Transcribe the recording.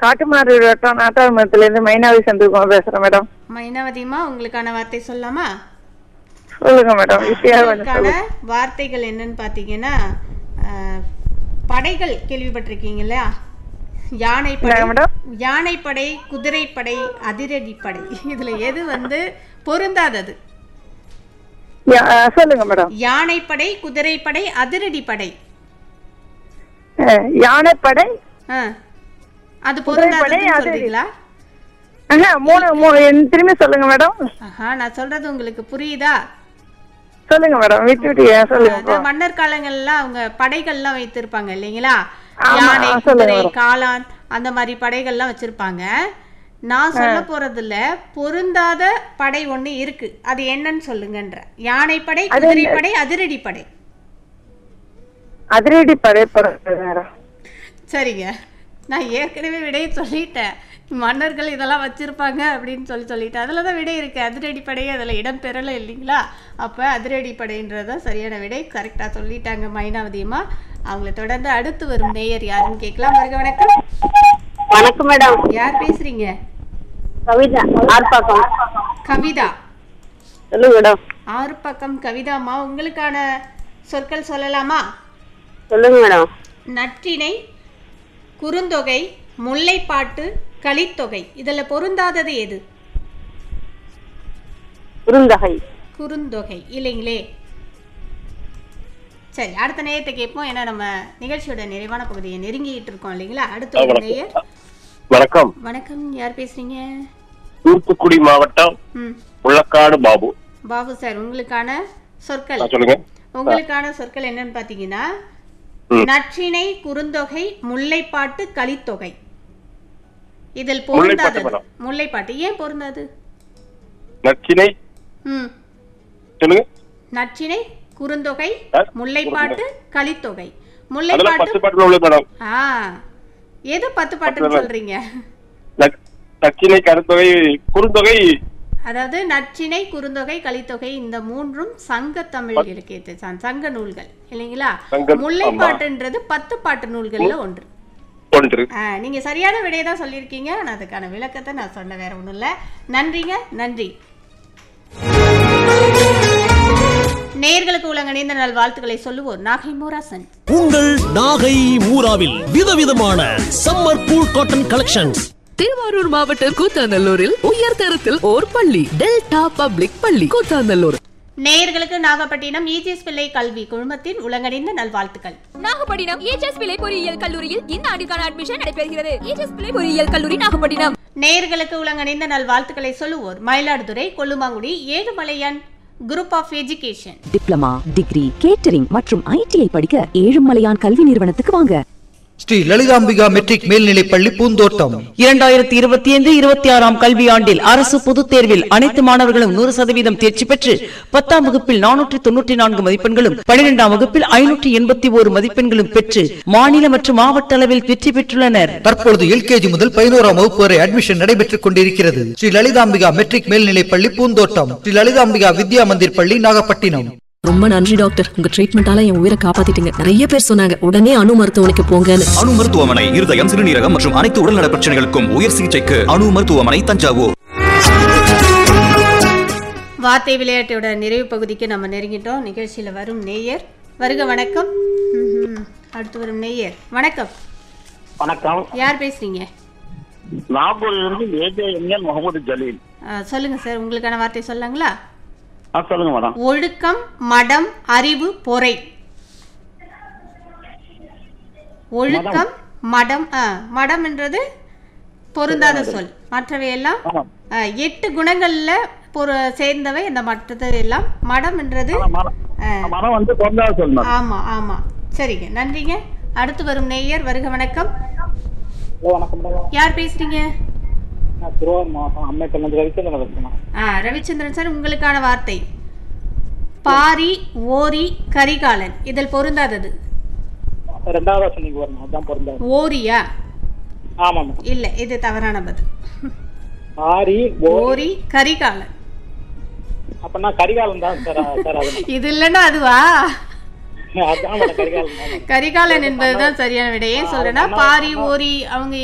காட்டுமாறு வட்டம் நாட்டாமரத்துல இருந்து மைனாவி சந்திரகுமார் பேசுறேன் மேடம் மைனாவதிமா உங்களுக்கான வார்த்தை சொல்லலாமா சொல்லுங்க மேடம் ஈஸியா கொஞ்சம் உங்களுக்கான சொல்லுங்க வார்த்தைகள் என்னன்னு பார்த்தீங்கன்னா அஹ், படைகள் கேள்விப்பட்டிருக்கீங்களா யானைப்படை என்னங்க மேடம்? யானைப்படை குதிரைப்படை அதிரடிப்படை இதுல எது வந்து பொருந்தாதது யா- ஆ, சொல்லுங்க மேடம் யானைப்படை குதிரைப்படை அதிரடிப்படை அஹ், யானைப்படை ஆ. அது குதிரைப்படை, பொருந்தாததுன்னு அதிரடி. சொல்றீங்களா ஆஹா, மூணு மூணு என் திரும்பி சொல்லுங்க மேடம் ஆஹா நான் சொல்றது உங்களுக்கு புரியுதா சொல்லுங்க மேடம் விட்டு விட்டு ஏன் சொல்லுங்க அதான் மன்னர் காலங்கள்ல அவங்க படைகள்லாம் வைத்திருப்பாங்க இல்லைங்களா ஆமா, யானை ஆ, சொல்லுங்க குதிரை மேடம். காளான் அந்த மாதிரி படைகள்லாம் வச்சிருப்பாங்க நான் சொல்ல போறதுல பொருந்தாத படை ஒண்ணு இருக்கு அது என்னன்னு சொல்லுங்கன்ற யானைப்படை அது என்ன? குதிரைப்படை அதிரடிப்படை அதிரடி படை பிறகு மேடம் சரிங்க நான் ஏற்கனவே விடையை சொல்லிட்டேன் மன்னர்கள் இதெல்லாம் வச்சிருப்பாங்க அப்படின்னு சொல்லி சொல்லிட்டேன் அதில் தான் விடை இருக்கு அதிரடிப்படை அதில் இடம் பெறலை இல்லைங்களா அப்போ அதிரடிப்படைன்றது தான் சரியான விடை கரெக்டாக சொல்லிட்டாங்க மைனாவதியம்மா அவங்கள தொடர்ந்து அடுத்து வரும் நேயர் யாருன்னு கேட்கலாம் வருக வணக்கம் வணக்கம் மேடம் யார் பேசுறீங்க கவிதா ஆர்ப்பாக்கம் கவிதா சொல்லுங்க மேடம் ஆறு பக்கம் கவிதாம்மா உங்களுக்கான சொற்கள் சொல்லலாமா சொல்லுங்க மேடம் நற்றிணை குறுந்தொகை முல்லைப்பாட்டு கலித்தொகை இதில் பொருந்தாதது எது குறுந்தகை குறுந்தொகை இல்லைங்களே சரி அடுத்த நேயத்தை கேட்போம் ஏன்னா நம்ம நிகழ்ச்சியோட நிறைவான பகுதியை நெருங்கிட்டு இருக்கோம் இல்லைங்களா அடுத்த ஒரு நேயர் வணக்கம் வணக்கம் யார் பேசுறீங்க தூத்துக்குடி மாவட்டம் ம் முள்ளக்காடு பாபு பாபு சார் உங்களுக்கான சொற்கள் ஆ, சொல்லுங்க உங்களுக்கான சொற்கள் என்னன்னு பாத்தீங்கன்னா ம். நற்றிணை குறுந்தொகை முல்லைப்பாட்டு கலித்தொகை இதில் முல்லைப்பாட்டு பொருந்தாதது மேடம். முல்லைப்பாட்டு ஏன் பொருந்தாது நச்சினை ம் சொல்லுங்க நற்றிணை குறுந்தொகை ஆ, முல்லைப்பாட்டு கலித்தொகை அதெல்லாம் முல்லைப்பாட்டு பத்து பாட்டுல உள்ளது மேடம் ஆ எது பத்து பாட்டுன்னு பத்து சொல்றீங்க நச்- நச்சினை கருத்தொகை குறுந்தொகை அதாவது நற்றிணை குறுந்தொகை கலித்தொகை இந்த மூன்றும் சங்க தமிழ் இலக்கியத்தை சார்ந்த சங்க நூல்கள் இல்லைங்களா சங்கம், முல்லைப்பாட்டுன்றது பத்து பாட்டு நூல்கள்ல ஒன்று ஒன்று ஆ, நீங்க சரியான விடையை தான் சொல்லியிருக்கீங்க ஆனா அதுக்கான விளக்கத்தை நான் சொன்ன வேற ஒண்ணும் இல்ல நன்றிங்க நன்றி நேயர்களுக்கு உலகணிந்த நல் வாழ்த்துக்களை சொல்லுவோர் நாகை மோராசன் உங்கள் நாகை மூராவில் விதவிதமான summer cool cotton collections Thiruvarur மாவட்டம் கூத்தாநல்லூரில் உயர்தரத்தில் ஓர் பள்ளி டெல்டா பப்ளிக் பள்ளி கூத்தாநல்லூர் நேயர்களுக்கு நாகப்பட்டினம் ஈஜிஎஸ் பிள்ளை கல்வி குழுமத்தின் உலகணிந்த நல்வாழ்த்துக்கள் நாகப்பட்டினம் ஏஜஸ் பிள்ளை பொறியியல் கல்லூரியில் இந்த ஆண்டுக்கான அட்மிஷன் நடைபெறுகிறது ஏஜஸ் பிள்ளை பொறியியல் கல்லூரி நாகப்பட்டினம் நேயர்களுக்கு உலகணிந்த நல்வாழ்த்துக்களை சொல்லுவோர் Mayiladuthurai Kollumangudi Ezhumalaiyan group of education diploma degree catering மற்றும் ஐடிஐ படிக்க ஏழுமலையான் கல்வி நிறுவனத்துக்கு வாங்க ஸ்ரீ லலிதாம்பிகா மெட்ரிக் மேல்நிலைப் பள்ளி பூந்தோட்டம் இரண்டாயிரத்தி இருபத்தி ஐந்து இருபத்தி ஆறாம் கல்வியாண்டில் அரசு பொதுத் தேர்வில் அனைத்து மாணவர்களும் நூறு சதவீதம் தேர்ச்சி பெற்று பத்தாம் வகுப்பில் நானூற்றி தொன்னூற்றி நான்கு மதிப்பெண்களும் பனிரெண்டாம் வகுப்பில் ஐநூற்றி எண்பத்தி ஓரு மதிப்பெண்களும் பெற்று மாநில மற்றும் மாவட்ட அளவில் வெற்றி பெற்றுள்ளனர் தற்பொழுது எல்கேஜி முதல் பதினோராம் வகுப்பு வரை அட்மிஷன் நடைபெற்றுக் கொண்டிருக்கிறது ஸ்ரீ லலிதாம்பிகா மெட்ரிக் மேல்நிலைப் பள்ளி பூந்தோட்டம் ஸ்ரீ லலிதாம்பிகா வித்யா மந்திர் பள்ளி நாகப்பட்டினம் ரொம்ப நன்றி டாக்டர் உங்க ட்ரீட்மெண்டால என் உயிரை காப்பாத்திட்டீங்க நிறைய பேர் சொன்னாங்க உடனே அணு மருத்துவமனைக்கு போங்கன்னு அணு மருத்துவமனை இருதயம் சிறுநீரகம் மற்றும் அனைத்து உடல்நல பிரச்சனைகளுக்கும் உயர் சிகிச்சைக்கு அணு மருத்துவமனை தஞ்சாவூர் வார்த்தை விளையாட்டோட நிறைவு பகுதிக்கு நம்ம நெருங்கிட்டோம் நிகழ்ச்சியில வரும் நேயர் வருக வணக்கம் ம்ஹும். அடுத்து வரும் நேயர் வணக்கம் வணக்கம் யார் பேசுறீங்க நாகூர்ல இருந்து ஏஜேஎம்எல் முகமது ஜலீல் ஆ, சொல்லுங்க சார் உங்களுக்கான வார்த்தை சொல்லாங்களா ஆ சொல்லுங்க மேடம் ஒழுக்கம் மடம் அறிவு பொறை ஒழுக்கம் மடம் ஆ, மடம்ன்றது பொருந்தாத சொல் மற்றவை எல்லாம் ஆ, எட்டு குணங்கள்ல பொரு சேர்ந்தவை இந்த மற்றது எல்லாம் மடம்ன்றது ஆ, மனம் வந்து பொருந்தாத சொல் மேடம் ஆமா ஆமா சரிங்க நன்றிங்க அடுத்து வரும் நேயர் வருக வணக்கம் வணக்கம் மேடம் யார் பேசுறீங்க நான் திருவாரூர் மாவட்டம் அம்மைக்கல் ரவிச்சந்திரன் பேசுறேன் ஆ ரவிச்சந்திரன் சார் உங்களுக்கான வார்த்தை பாரி ஓரி கரிகாலன் இதில் பொருந்தாதது ரெண்டாவது சொன்னீங்க வரணும் அதான் பொருந்தாது ஓரியா ஆமா மேடம் இல்ல இது தவறான பதில் ஆரி ஓரி கரிகாலன் அப்பனா கரிகாலம் தான் சார் சார் அது இது இல்லைன்னா அதுவா அதான் மேடம் கரிகாலம் தான் கரிகாலன் என்பதுதான் சரியான விடை ஏன் சொல்றேன்னா பாரி ஓரி அவங்க